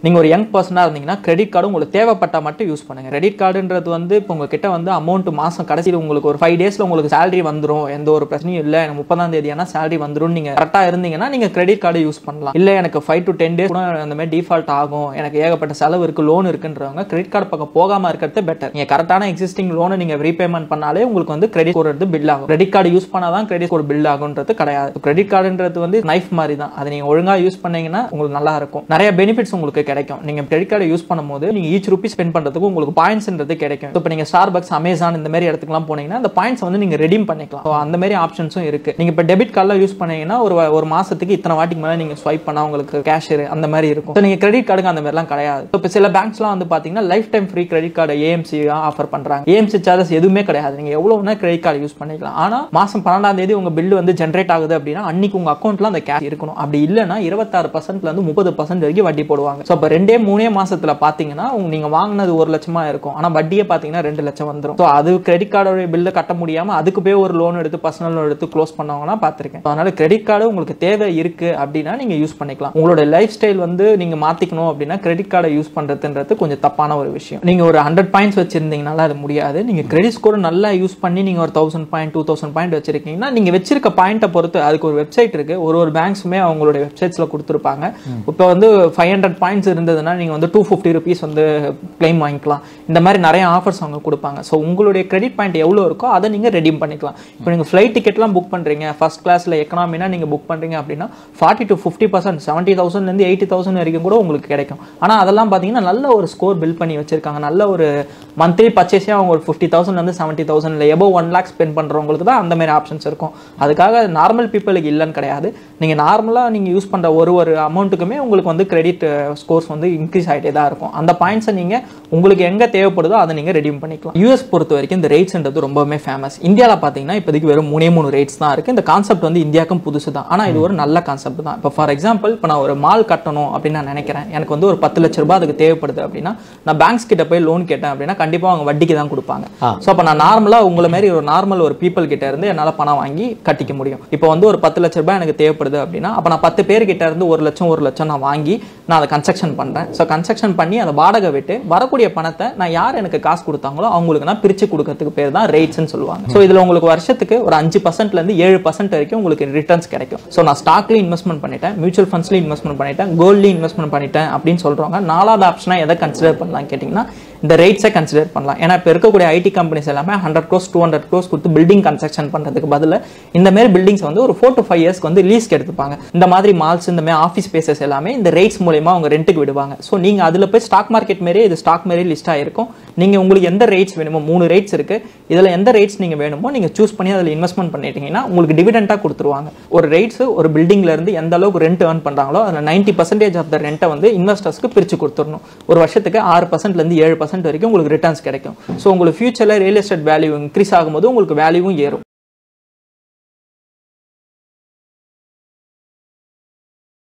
நீங்கள் ஒரு யங் பர்சனாக இருந்தீங்கன்னா கிரெடிட் கார்டு உங்களுக்கு தேவைப்பட்டால் மட்டும் யூஸ் பண்ணுங்க கிரெடிட் கார்டுன்றது வந்து இப்போ உங்ககிட்ட வந்து அமௌண்ட் மாதம் கடைசியில் உங்களுக்கு ஒரு ஃபைவ் டேஸில் உங்களுக்கு salary வந்துடும் எந்த ஒரு பிரச்சனையும் இல்லை எனக்கு முப்பதாம் தேதி ஆனால் சேலரி வந்துடும் நீங்கள் கரெக்டாக இருந்தீங்கன்னா நீங்கள் கிரெடிட் கார்டு யூஸ் பண்ணலாம் இல்லை எனக்கு ஃபைவ் டு டென் டேஸ் கூட அந்த மாதிரி டிஃபால்ட் ஆகும் எனக்கு ஏகப்பட்ட செலவு இருக்குது லோன் இருக்குன்றவங்க கிரெடிட் கார்டு பக்கம் போகாமல் இருக்கிறது பெட்டர் நீங்கள் கரெக்டான எக்ஸிஸ்டிங் லோனை நீங்கள் ரீபேமெண்ட் பண்ணாலே உங்களுக்கு வந்து கிரெடிட் ஸ்கோர் எடுத்து பில் ஆகும் கிரெடிட் கார்டு யூஸ் பண்ணால் தான் கிரெடிட் ஸ்கோர் பில் ஆகுன்றது கிடையாது கிரெடிட் கார்டுன்றது வந்து நைஃப் மாதிரி தான் அதை நீங்கள் ஒழுங்காக யூஸ் பண்ணீங்கன்னா உங்களுக்கு நல்லா இருக்கும் நிறைய பெனிஃபிட்ஸ் உங்களுக்கு கிடைக்கும் நீங்கள் கிரெடிட் கார்டு யூஸ் பண்ணும்போது நீங்கள் ஈச் ருபீஸ் ஸ்பெண்ட் பண்ணுறதுக்கு உங்களுக்கு பாயிண்ட்ஸ்ன்றது கிடைக்கும் இப்போ நீங்கள் ஸ்டார் பக்ஸ் அமேசான் இந்த மாதிரி இடத்துக்குலாம் போனீங்கன்னா அந்த பாயிண்ட்ஸ் வந்து நீங்கள் ரெடீம் பண்ணிக்கலாம் So, அந்த மாதிரி ஆப்ஷன்ஸும் இருக்கு நீங்கள் இப்போ டெபிட் கார்டில் யூஸ் பண்ணீங்கன்னா ஒரு வ- ஒரு மாசத்துக்கு இத்தனை வாட்டிக்கு மேலே நீங்கள் ஸ்வைப் பண்ணால் உங்களுக்கு கேஷியர் அந்த மாதிரி இருக்கும் ஸோ நீங்கள் கிரெடிட் கார்டுக்கு அந்த மாதிரிலாம் கிடையாது இப்போ சில பேங்க்ஸ்லாம் வந்து பார்த்தீங்கன்னா lifetime free credit card AMC offer பண்ணுறாங்க ஏஎம்சி சார்ஜஸ் எதுவுமே கிடையாது நீங்கள் எவ்வளோ வேணா கிரெடிட் கார்டு யூஸ் பண்ணிக்கலாம் ஆனால் மாதம் பன்னெண்டாம் தேதி உங்கள் பில் வந்து ஜென்ரேட் ஆகுது அப்படின்னா அன்னைக்கு உங்கள் அக்கௌண்ட்டில் அந்த கேஷ் இருக்கணும் அப்படி இல்லைன்னா இருபத்தாறு பர்சன்ட்ல இருந்து முப்பது பர்சன்ட் வரைக்கும் வட்டி போடுவாங்க ஸோ இப்போ ரெண்டே மூணே மாசத்துல பார்த்தீங்கன்னா உங்க நீங்கள் வாங்கினது ஒரு லட்சமா இருக்கும் ஆனால் வட்டியே பார்த்தீங்கன்னா ரெண்டு லட்சம் வந்துடும் ஸோ அது கிரெடிட் கார்டோட பில்லை கட்ட முடியாமல் அதுக்கு போய் ஒரு லோன் எடுத்து பர்சனல் லோன் எடுத்து க்ளோஸ் பண்ணவங்கலாம் பார்த்துருக்கேன் அதனால கிரெடிட் கார்டு உங்களுக்கு தேவை இருக்கு அப்படின்னா நீங்கள் யூஸ் பண்ணிக்கலாம் உங்களோட லைஃப் ஸ்டைல் வந்து நீங்கள் மாற்றிக்கணும் அப்படின்னா கிரெடிட் கார்டை யூஸ் பண்ணுறதுன்றது கொஞ்சம் தப்பான ஒரு விஷயம் நீங்கள் ஒரு ஹண்ட்ரட் பாயிண்ட்ஸ் வச்சிருந்தீங்கனால அது முடியாது நீங்கள் கிரெடிட் ஸ்கோர் நல்லா யூஸ் பண்ணி நீங்கள் ஒரு thousand point two thousand point வச்சிருக்கீங்கன்னா நீங்கள் வச்சிருக்க பாயிண்ட்டை பொறுத்து அதுக்கு ஒரு வெப்சைட் இருக்கு ஒரு ஒரு பேங்க்ஸுமே அவங்களுடைய வெப்சைட்ஸில் கொடுத்துருப்பாங்க இப்போ வந்து ஃபைவ் ஹண்ட்ரட் பாயிண்ட்ஸ் இருந்ததுன்னா நீங்கள் வந்து டூ ஃபிஃப்டி ருபீஸ் வந்து claim வாங்கிக்கலாம் இந்த மாதிரி நிறைய ஆஃபர்ஸ் அவங்க கொடுப்பாங்க ஸோ உங்களுடைய கிரெடிட் பாயிண்ட் எவ்வளோ இருக்கோ அதை நீங்கள் ரெடீம் பண்ணிக்கலாம் இப்போ நீங்கள் ஃப்ளைட் டிக்கெட்லாம் புக் பண்ணுறீங்க ஃபர்ஸ்ட் கிளாஸில் எக்கனாமினா நீங்கள் புக் பண்ணுறீங்க அப்படின்னா forty to fifty percent seventy தௌசண்ட்லேருந்து எயிட்டி தௌசண்ட் வரைக்கும் கூட உங்களுக்கு கிடைக்கும் ஆனால் அதெல்லாம் பார்த்தீங்கன்னா நல்ல ஒரு ஸ்கோர் பில் பண்ணி வச்சிருக்காங்க நல்ல ஒரு மந்த்லி பர்ச்சேஸே அவங்க ஒரு ஃபிஃப்டி தௌசண்ட்லேருந்து செவன்ட்டி தௌசண்ட் இல்லை எபோ ஒன் லேக் ஸ்பெண்ட் பண்ணுறவங்களுக்கு தான் அந்த மாதிரி ஆப்ஷன்ஸ் இருக்கும் அதுக்காக நார்மல் பீப்புளுக்கு இல்லைன்னு கிடையாது நீங்கள் நார்மலாக நீங்கள் யூஸ் பண்ணுற ஒரு ஒரு அமௌண்ட்டுக்குமே உங்களுக்கு வந்து கிரெடிட் ஸ்கோர்ஸ் வந்து இன்க்ரீஸ் ஆகிட்டே தான் இருக்கும் அந்த பாயிண்ட்ஸை நீங்கள் உங்களுக்கு எங்கே தேவைப்படுதோ அதை நீங்கள் ரெடீம் பண்ணிக்கலாம் யூஎஸ் பொறுத்த வரைக்கும் இந்த ரேட்ஸ்ன்றது ரொம்பவுமே ஃபேமஸ் இந்தியாவில் பார்த்தீங்கன்னா இப்போதைக்கு வெறும் மூணே மூணு ரேட்ஸ் தான் இருக்குது இந்த கான்செப்ட் வந்து இந்தியாவுக்கும் புதுசு தான் ஆனால் இது ஒரு நல்ல கான்செப்ட் தான் இப்போ ஃபார் எக்ஸாம்பிள் இப்போ நான் ஒரு மால் கட்டணும் அப்படின்னு நான் நினைக்கிறேன் எனக்கு வந்து ஒரு பத்து லட்ச ரூபாய் அதுக்கு தேவைப்படுது அப்படின்னா நான் பேங்க்ஸ் கிட்ட போய் லோன் கேட்டேன் அப்படின்னா கண்டிப்பாக அவங்க வட்டிக்கு தான் கொடுப்பாங்க ஆ. ஸோ அப்போ நான் நார்மலாக உங்களை மாதிரி ஒரு நார்மல் ஒரு பீப்பிள் கிட்ட இருந்து என்னால் பணம் வாங்கி கட்டிக்க முடியும் இப்போ வந்து ஒரு பத்து லட்ச ரூபாய் எனக்கு தேவைப்படுது அப்படின்னா அப்போ நான் பத்து பேர் கிட்ட இருந்து ஒரு லட்சம் ஒரு லட்சம் நான் வாங்கி நான் அதை கன்ஸ்ட்ரக்ஷன் பண்ணுறேன் ஸோ கன்ஸ்ட்ரக்ஷன் பண்ணி அதை வாடகை விட்டு வரக்கூடிய பணத்தை நான் யார் எனக்கு காசு கொடுத்தாங்களோ அவங்களுக்கு நான் பிரித்து கொடுக்கறதுக்கு பேர் தான் ரேட்ஸ்னு சொல்லுவாங்க ஸோ இதில் உங்களுக்கு வருஷத்துக்கு ஒரு அஞ்சு பர்சன்ட்லேருந்து ஏழு பர்சன்ட் வரைக்கும் உங்களுக்கு ரிட்டர்ன்ஸ் கிடைக்கும் ஸோ நான் ஸ்டாக்லையும் இன்வெஸ்ட்மெண்ட் பண்ணிட்டேன் மியூச்சுவல் ஃபண்ட்ஸ்லையும் இன்வெஸ்ட்மெண்ட் பண்ணிட்டேன் கோல்ட்லையும் இன்வெஸ்ட்மெண்ட் பண்ணிட்டேன் அப்படின்னு சொல்கிறவங்க நாலாவது ஆப்ஷனாக எதை கன்சிடர் பண்ணலாம் கேட்டிங்கன்னா இந்த ரேட்ஸை கன்சிடர் பண்ணலாம் ஏன்னா இப்போ இருக்கக்கூடிய ஐடி கம்பெனிஸ் எல்லாமே hundred crores two hundred crores கொடுத்து பில்டிங் கன்ஸ்ட்ரக்ஷன் பண்ணுறதுக்கு பதிலா இந்த மாதிரி பில்டிங்ஸ் வந்து ஒரு ஃபோர் டு ஃபைவ் இயர்ஸ்க்கு வந்து லீஸ்க்கு எடுத்துப்பாங்க இந்த மாதிரி மால்ஸ் இந்த மாதிரி ஆஃபீஸ் ஸ்பேசஸ் எல்லாமே இந்த ரேட்ஸ் மூலயமா அவங்க ரெண்ட்டுக்கு விடுவாங்க ஸோ நீங்கள் அதில் போய் ஸ்டாக் மார்க்கெட் மாரியே இது ஸ்டாக் மாரி லிஸ்ட் ஆயிருக்கும் நீங்கள் உங்களுக்கு எந்த ரேட்ஸ் வேணுமோ மூணு ரேட்ஸ் இருக்கு இதில் எந்த ரேட்ஸ் நீங்கள் வேணுமோ நீங்கள் சூஸ் பண்ணி அதில் இன்வெஸ்ட்மெண்ட் பண்ணிட்டீங்கன்னா உங்களுக்கு டிவிடெண்டாக கொடுத்துருவாங்க ஒரு ரேட்ஸ் ஒரு பில்டிங்ல இருந்து எந்த அளவுக்கு ரெண்ட் ஏர்ன் பண்ணுறாங்களோ அதில் நைன்டி பர்சன்டேஜ் ஆஃப் த ரெண்ட்டை வந்து இன்வெஸ்டர்ஸ்க்கு பிரித்து கொடுத்துடணும் ஒரு வருஷத்துக்கு ஆறு பர்சன்ட்லேருந்து ஏழு பர்சன்ட் வரைக்கும் உங்களுக்கு ரிட்டர்ன்ஸ் கிடைக்கும் ஸோ உங்களுக்கு ஃபியூச்சரில் ரியல் எஸ்டேட் வேல்யூ இன்க்ரீஸ் ஆகும்போது உங்களுக்கு வேல்யூவும் ஏறும்